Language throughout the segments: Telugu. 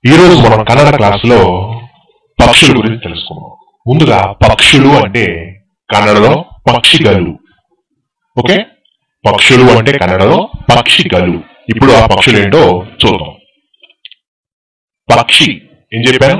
ఈ రోజు మనం కన్నడ క్లాసులో పక్షుల గురించి తెలుసుకున్నాం ముందుగా పక్షులు అంటే కన్నడలో పక్షిగలు ఓకే పక్షులు అంటే కన్నడలో పక్షిగలు ఇప్పుడు ఆ పక్షులు ఏంటో చూద్దాం పక్షి ఏం చెప్పాను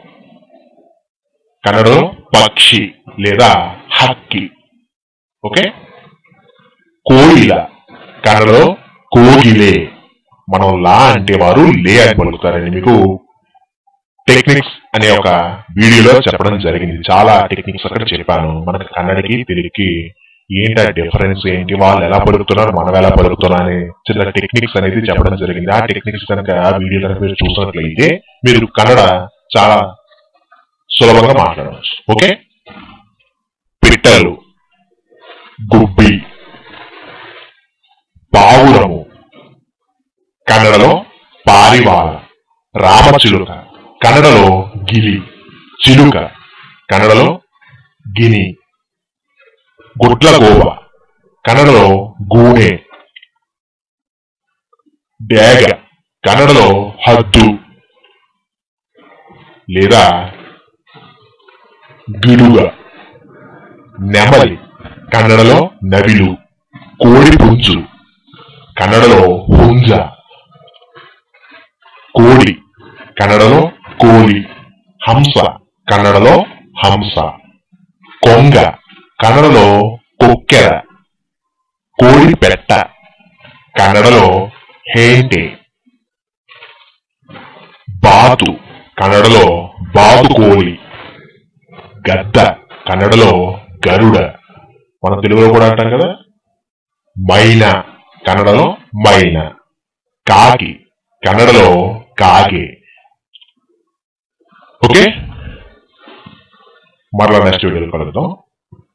కన్నడలో పక్షి లేదా హక్కి ఓకే కోయిల కన్నడలో కోగిలే మనం లా అంటే వారు లే అని పలుకుతారని మీకు టెక్నిక్స్ అనే ఒక వీడియోలో చెప్పడం జరిగింది చాలా టెక్నిక్స్ అక్కడ చెప్పాను మనకి కన్నడకి తెలుగుకి ఏంటి ఆ డిఫరెన్స్ ఏంటి వాళ్ళు ఎలా పలుకుతున్నారు మనం ఎలా పలుకుతున్నాం అనే చిన్న టెక్నిక్స్ అనేది చెప్పడం జరిగింది ఆ టెక్నిక్స్ కనుక ఆ వీడియో కనుక మీరు చూసినట్లయితే మీరు కన్నడ చాలా సులభంగా మాట్లాడవచ్చు ఓకే పిట్టలు గుబ్బి పావురము కన్నడలో పారివాళ రామచిలుక కన్నడలో గిలి చిలుక కన్నడలో గిని గుడ్లగోవ కన్నడలో గూనె డేగ కన్నడలో హద్దు లేదా గిడుగ నెమలి కన్నడలో నవిలు కోడి పుంజు కన్నడలో హుంజ కోడి కన్నడలో కోలి హంస కన్నడలో హంస కొంగ కన్నడలో కొక్కెర కోడి పెట్ట కన్నడలో హేంటే బాతు కన్నడలో బాతు కోలి గద్ద కన్నడలో గరుడ మన తెలుగులో కూడా అంటాం కదా మైన కన్నడలో మైన కాకి కన్నడలో కాగే ఓకే మరలా నెక్స్ట్ వీడియోలో కలుద్దాం